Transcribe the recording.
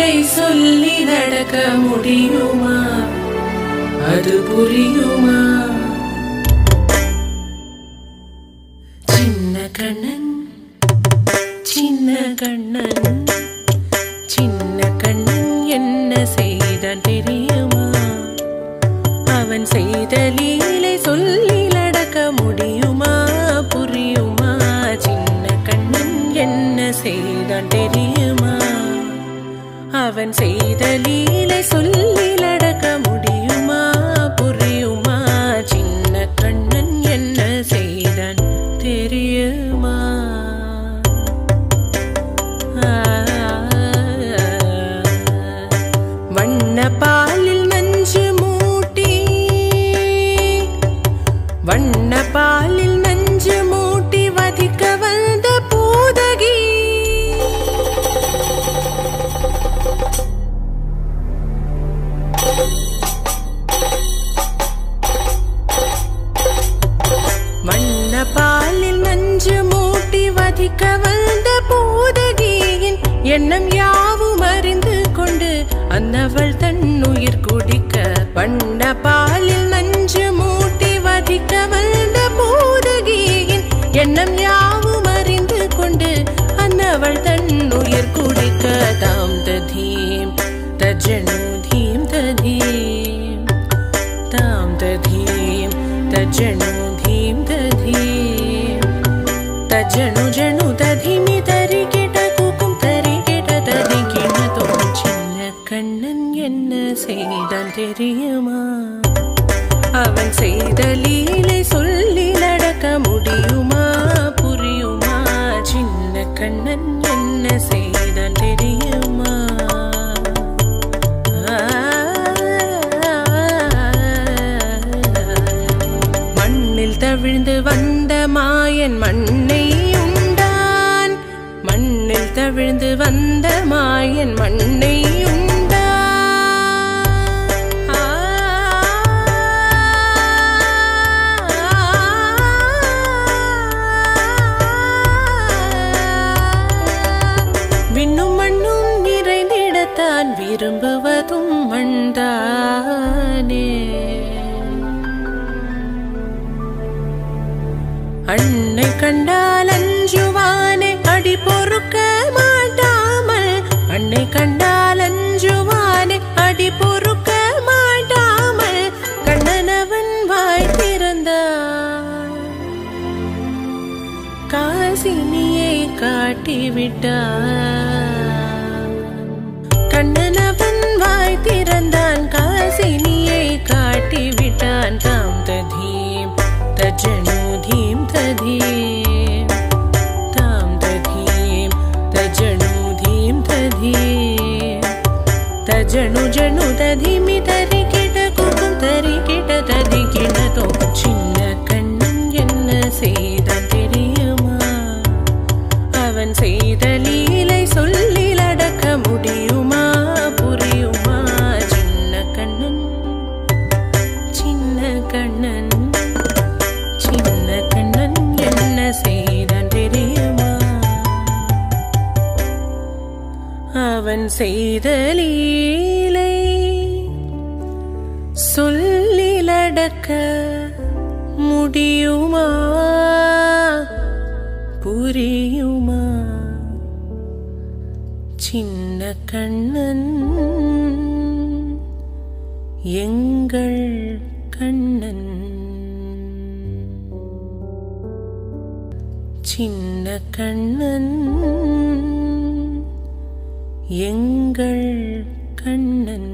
லீலை சொல்லி நடக்க முடியுமா அது புரியுமா சின்ன கண்ணன் சின்ன கண்ணன் சின்ன கண்ணன் என்ன செய்தான் தெரியுமா அவன் செய்த லீலை சொல்லி நடக்க முடியுமா புரியுமா சின்ன கண்ணன் என்ன செய்தான் தெரியுமா அவன் செய்த லீலை சொல்லி நடக்க முடியுமா புரியுமா சின்ன கண்ணன் என்ன செய்தான் தெரியுமா வண்ண பாலில் நஞ்சு மூட்டி வண்ண பாலில் நஞ்சு மூட்டி வதிக்க வந்த பூதகி வண்ண பாலில் நஞ்சு மூட்டி வதிக்க வந்த பூதகியின் எண்ணம் யாவும் அறிந்து கொண்டு அன்னவள் தன் உயிர் குடிக்க வண்ண பாலில் நஞ்சு மூட்டி வதிக்க வந்த பூதகியின் எண்ணம் யாவும் அறிந்து கொண்டு அன்னவள் தன் உயிர் குடிக்க தாம் ததீம் தஜனு தீம் ததீம் தாம் ததீம் தஜனு தீம் ததீம் தஜனு ஜனு ததிமி தரி கிட கூக்கும் தரி கிட ததி கிணத்தோம் சின்ன கண்ணன் என்ன செய்தான் தெரியுமா அவன் செய்த லீலை சொல்லி நடக்க முடியுமா புரியுமா சின்ன கண்ணன் என்ன செய்தான் தெரியுமா மண்ணில் தவிழ்ந்து வந்த மாயன் மண்ணை உண்டான் மண்ணில் தவிழ்ந்து வந்த மாயன் மண்ணை உண்டான் ஆ. விண்ணும் மண்ணும் நிறைந்திடத்தான் விரும்புவதும் மண்தானே அன்னை கண்டால் அஞ்சுவானே அடி பொறுக்க மாட்டாமல் அன்னை கண்டால் அஞ்சுவானே அடி பொறுக்க மாட்டாமல் கண்ணனவன் வாய் திறந்தான் காசினியை காட்டிவிட்டான் கண்ணனவன் வாய் திறந்தான் காசினியை காட்டிவிட்டான் தாம் ததீம் தஜனு தீம் ததீம் தாம் ததீம் தஜனு தீம் ததீம் தஜனு ஜனு ததிமி தரி கிட குக்கும் தரி கிட ததி கிடதோ சின்ன கண்ணன் என்ன செய்தான் தெரியுமா அவன் செய்த லீலை சொல்லி நடக்க முடியுமா புரியுமா சின்ன கண்ணன் சின்ன கண்ணன் சின்ன கண்ணன் என்ன செய்தான் தெரியுமா அவன் செய்த லீலை சொல்லி நடக்க முடியுமா புரியுமா சின்ன கண்ணன் எங்கள் கண்ணன் சின்ன கண்ணன் எங்கள் கண்ணன்